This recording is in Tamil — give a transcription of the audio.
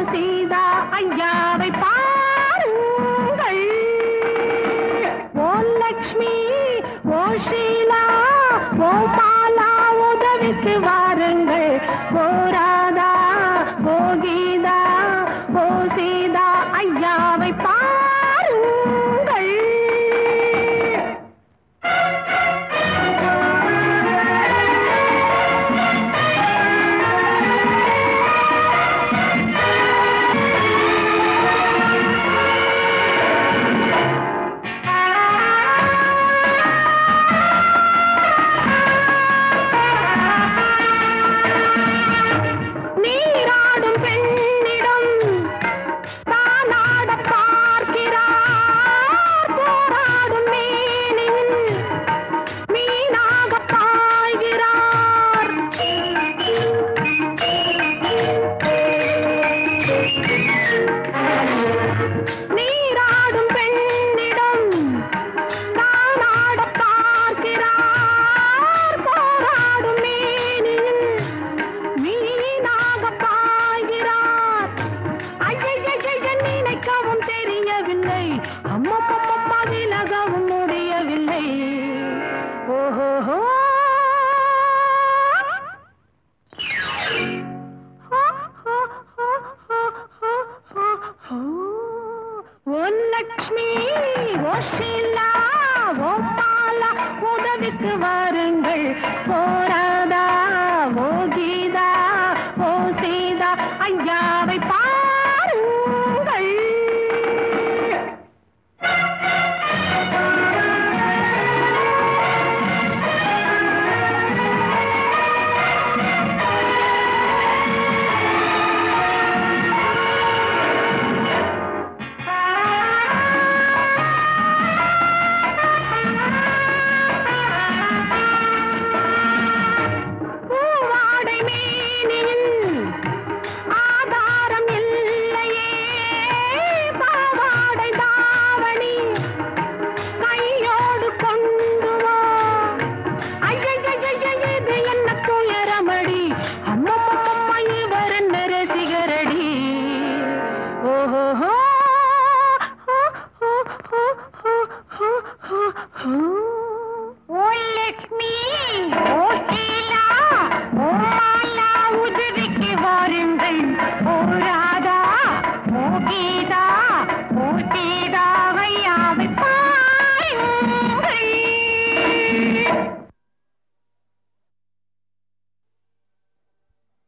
சீதா ஐயாவை பாருங்கள் ஓ லக்ஷ்மி ஓ ஷீலா ஓ மாலா உதவிக்கு வாருங்கள் ஓ ராதா ஓ கீதா ஓ சீதா ஐயாவை பாருங்கள் நீராடும் பெண்ணிடம் தானாட பார்க்கிறார் போராடும் மேனில் மீனாக பாய்கிறார் நீராடும் பெண்ணிடம் தானாட பார்க்கிறார் போராடும் மேனில் மீனாக பாய்கிறார் ஐயையைய நினைக்கவும் தெரியவில்லை அம்மம்மம்மா விலகவும் முடியவில்லை ஓஹோஹோ ஓ லக்ஷ்மி ஓ ஷீலா ஓ மாலா உதவிக்கு வாருங்கள் போராதா ஓ கீதா ஓ சீதா ஐயாவை பாருங்கள் பூவாடை மேனில் ஆதாரம் இல்லையே பாவாடை தாவணி கையோடு கொண்டு வா ஐயையைய இது என்ன துயரமடி அம்மம்மம்மா இவர் என்ன ரசிகரடி ஓஹோ